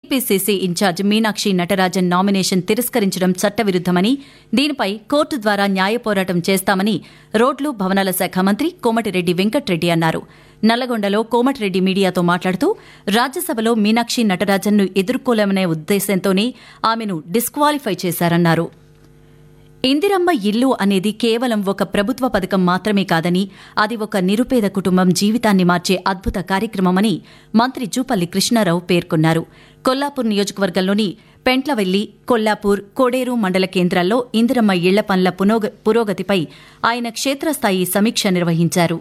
TPCC incharge Meenakshi Natarajan nomination తిరస్కరించడం చట్టవిరుద్దమని దీనిపై కోర్టు ద్వారా న్యాయ పోరాటం చేస్తామని రోడ్లు భవనాల శాఖ మంత్రి కోమటిరెడ్డి వెంకట్రెడ్డి అన్నారు నల్లగొండలో కోమటిరెడ్డి మీడియాతో మాట్లాడుతూ రాజ్యసభలో మీనాక్షి నటరాజన్ను ఎదుర్కోలేమనే ఉద్దేశంతోనే ఆమెను డిస్క్వాలిఫై చేశారన్నారు ఇందిరమ్మ ఇల్లు అనేది కేవలం ఒక ప్రభుత్వ పథకం మాత్రమే కాదని అది ఒక నిరుపేద కుటుంబం జీవితాన్ని మార్చే అద్భుత కార్యక్రమమని మంత్రి జూపల్లి కృష్ణారావు పేర్కొన్నారు కొల్లాపూర్ నియోజకవర్గంలోని పెంట్లవెల్లి కొల్లాపూర్ కోడేరు మండల కేంద్రాల్లో ఇందిరమ్మ ఇళ్ల పనుల పునోగ- పురోగతిపై ఆయన క్షేత్రస్థాయి సమీక్ష నిర్వహించారు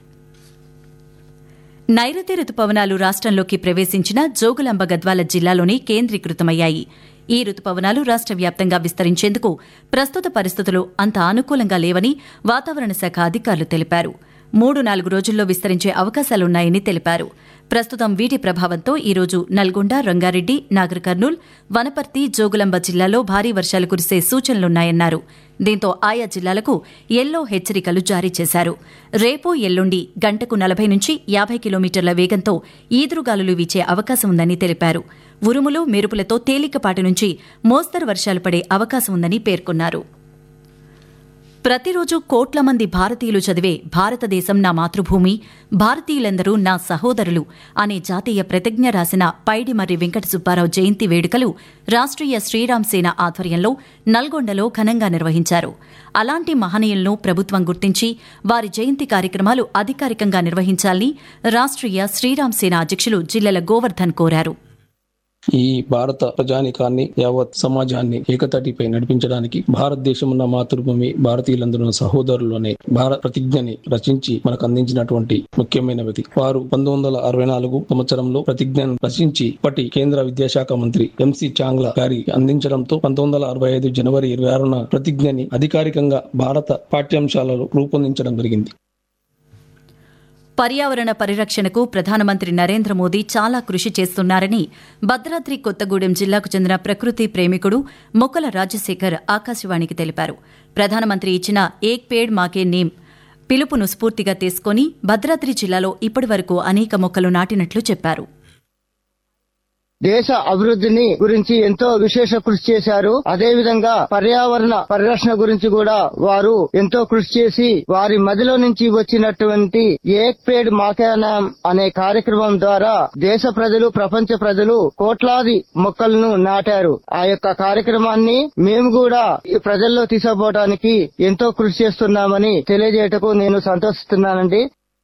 నైరుతి రుతుపవనాలు రాష్ట్రంలోకి ప్రవేశించిన జోగులాంబ గద్వాల జిల్లాలోనే కేంద్రీకృతమయ్యాయి ఈ రుతుపవనాలు రాష్ట్ర వ్యాప్తంగా విస్తరించేందుకు ప్రస్తుత పరిస్థితులు అంత అనుకూలంగా లేవని వాతావరణ శాఖ అధికారులు తెలిపారు మూడు నాలుగు రోజుల్లో విస్తరించే అవకాశాలున్నాయని తెలిపారు ప్రస్తుతం వీటి ప్రభావంతో ఈ రోజు నల్గొండ రంగారెడ్డి నాగర్ కర్నూల్ వనపర్తి జోగులాంబ జిల్లాలో భారీ వర్షాలు కురిసే సూచనలున్నాయన్నారు దీంతో ఆయా జిల్లాలకు ఎల్లో హెచ్చరికలు జారీ చేశారు రేపు ఎల్లుండి గంటకు నలభై నుంచి యాభై కిలోమీటర్ల వేగంతో ఈదురుగాలులు వీచే అవకాశం ఉందని తెలిపారు ఉరుములు మెరుపులతో తేలికపాటి నుంచి మోస్తరు వర్షాలు పడే అవకాశం ఉందని పేర్కొన్నారు ప్రతిరోజు కోట్ల మంది భారతీయులు చదివే భారతదేశం నా మాతృభూమి భారతీయులందరూ నా సహోదరులు అనే జాతీయ ప్రతిజ్ఞ రాసిన పైడిమర్రి వెంకట సుబ్బారావు జయంతి వేడుకలు రాష్ట్రీయ శ్రీరామ్ సేన ఆధ్వర్యంలో నల్గొండలో ఘనంగా నిర్వహించారు అలాంటి మహనీయులను ప్రభుత్వం గుర్తించి వారి జయంతి కార్యక్రమాలు అధికారికంగా నిర్వహించాలని రాష్ట్రీయ శ్రీరామ్ సేన అధ్యక్షులు జిల్లెల గోవర్ధన్ కోరారు ఈ భారత ప్రజానికాన్ని యావత్ సమాజాన్ని ఏకతాటిపై నడిపించడానికి భారతదేశం ఉన్న మాతృభూమి భారతీయులందరూ సహోదరులు అనే భారత ప్రతిజ్ఞని రచించి మనకు అందించినటువంటి ముఖ్యమైన వ్యక్తి వారు పంతొమ్మిది వందల అరవై నాలుగు సంవత్సరంలో ప్రతిజ్ఞను రచించి ఇప్పటి కేంద్ర విద్యాశాఖ మంత్రి ఎంసి చాంగ్లా గారి అందించడంతో పంతొమ్మిది వందల అరవై ఐదు జనవరి ఇరవై ఆరున ప్రతిజ్ఞని అధికారికంగా భారత పాఠ్యాంశాలలో రూపొందించడం జరిగింది పర్యావరణ పరిరక్షణకు ప్రధానమంత్రి నరేంద్ర మోదీ చాలా కృషి చేస్తున్నారని భద్రాద్రి కొత్తగూడెం జిల్లాకు చెందిన ప్రకృతి ప్రేమికుడు మొక్కల రాజశేఖర్ ఆకాశవాణికి తెలిపారు ప్రధానమంత్రి ఇచ్చిన ఏక్ పేడ్ మాకే నేమ్ పిలుపును స్ఫూర్తిగా తీసుకుని భద్రాద్రి జిల్లాలో ఇప్పటివరకు అనేక మొక్కలు నాటినట్లు చెప్పారు దేశ అభివృద్ధిని గురించి ఎంతో విశేష కృషి చేశారు అదే విధంగా పర్యావరణ పరిరక్షణ గురించి కూడా వారు ఎంతో కృషి చేసి వారి మదిలో నుంచి వచ్చినటువంటి ఏక్ పేడ్ మాకానాం అనే కార్యక్రమం ద్వారా దేశ ప్రజలు ప్రపంచ ప్రజలు కోట్లాది మొక్కలను నాటారు ఆ యొక్క కార్యక్రమాన్ని మేము కూడా ఈ ప్రజల్లో తీసుకుపోవడానికి ఎంతో కృషి చేస్తున్నామని తెలియజేయటకు నేను సంతోషిస్తున్నానండి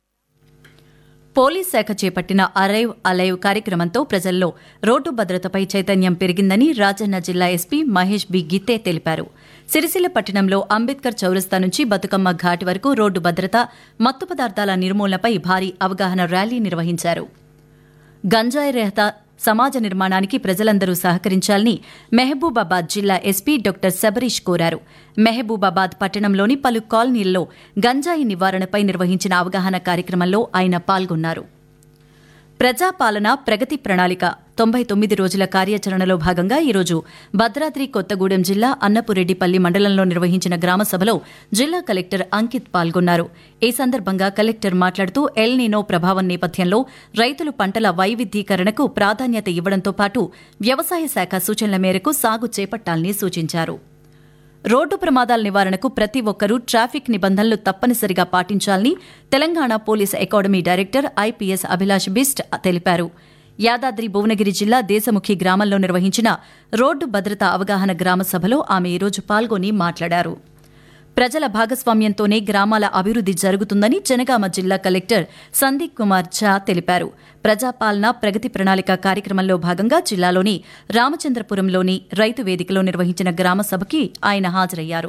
పోలీస్ శాఖ చేపట్టిన అరైవ్ అలైవ్ కార్యక్రమంతో ప్రజల్లో రోడ్డు భద్రతపై చైతన్యం పెరిగిందని రాజన్న జిల్లా ఎస్పీ మహేష్ బి గిత్తే తెలిపారు సిరిసిల్ల పట్టణంలో అంబేద్కర్ చౌరస్తా నుంచి బతుకమ్మ ఘాట్ వరకు రోడ్డు భద్రత మత్తు పదార్థాల నిర్మూలనపై భారీ అవగాహన ర్యాలీ నిర్వహించారు గంజాయి రహిత సమాజ నిర్మాణానికి ప్రజలందరూ సహకరించాలని మెహబూబాబాద్ జిల్లా ఎస్పీ డాక్టర్ శబరీష్ కోరారు మెహబూబాబాద్ పట్టణంలోని పలు కాలనీల్లో గంజాయి నివారణపై నిర్వహించిన అవగాహన కార్యక్రమంలో ఆయన పాల్గొన్నారు ప్రజాపాలన ప్రగతి ప్రణాళిక తొంభై తొమ్మిది రోజుల కార్యాచరణలో భాగంగా ఈరోజు భద్రాద్రి కొత్తగూడెం జిల్లా అన్నపురెడ్డిపల్లి మండలంలో నిర్వహించిన గ్రామ సభలో జిల్లా కలెక్టర్ అంకిత్ పాల్గొన్నారు ఈ సందర్భంగా కలెక్టర్ మాట్లాడుతూ ఎల్ నీనో ప్రభావం నేపథ్యంలో రైతులు పంటల వైవిధ్యీకరణకు ప్రాధాన్యత ఇవ్వడంతో పాటు వ్యవసాయ శాఖ సూచనల మేరకు సాగు చేపట్టాలని సూచించారు రోడ్డు ప్రమాదాల నివారణకు ప్రతి ఒక్కరూ ట్రాఫిక్ నిబంధనలు తప్పనిసరిగా పాటించాలని Telangana police academy director IPS Abhilash Bisht తెలిపారు యాదాద్రి భువనగిరి జిల్లా దేశముఖి గ్రామంలో నిర్వహించిన రోడ్డు భద్రత అవగాహన గ్రామ సభలో ఆమె ఈరోజు పాల్గొని మాట్లాడారు ప్రజల భాగస్వామ్యంతోనే గ్రామాల అభివృద్ది జరుగుతుందని జనగామ జిల్లా కలెక్టర్ సందీప్ కుమార్ ఝా తెలిపారు ప్రజాపాలన ప్రగతి ప్రణాళిక కార్యక్రమంలో భాగంగా జిల్లాలోని రామచంద్రపురంలోని రైతు వేదికలో నిర్వహించిన గ్రామ సభకి ఆయన హాజరయ్యారు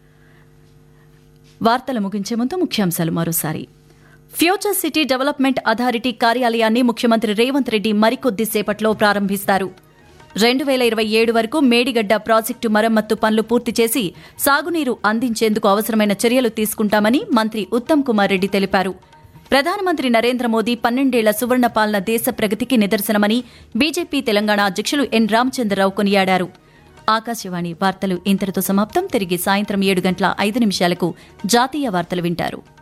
వార్తలు ముగించే ముందు ముఖ్యాంశాలు మరోసారి ఫ్యూచర్ సిటీ డెవలప్మెంట్ అథారిటీ కార్యాలయాన్ని ముఖ్యమంత్రి రేవంత్ రెడ్డి మరికొద్ది సేపట్లో ప్రారంభిస్తారు రెండు వేల ఇరవై ఏడు వరకు మేడిగడ్డ ప్రాజెక్టు మరమ్మత్తు పనులు పూర్తి చేసి సాగునీరు అందించేందుకు అవసరమైన చర్యలు తీసుకుంటామని మంత్రి ఉత్తమ్ కుమార్ రెడ్డి తెలిపారు ప్రధానమంత్రి నరేంద్ర మోదీ పన్నెండేళ్ల సువర్ణ పాలన దేశ ప్రగతికి నిదర్శనమని బీజేపీ తెలంగాణ అధ్యక్షులు ఎన్ రామచంద్రరావు కొనియాడారు ఆకాశవాణి వార్తలు ఇంతటితో సమాప్తం తిరిగి సాయంత్రం ఏడు గంటల ఐదు నిమిషాలకు జాతీయ వార్తలు వింటారు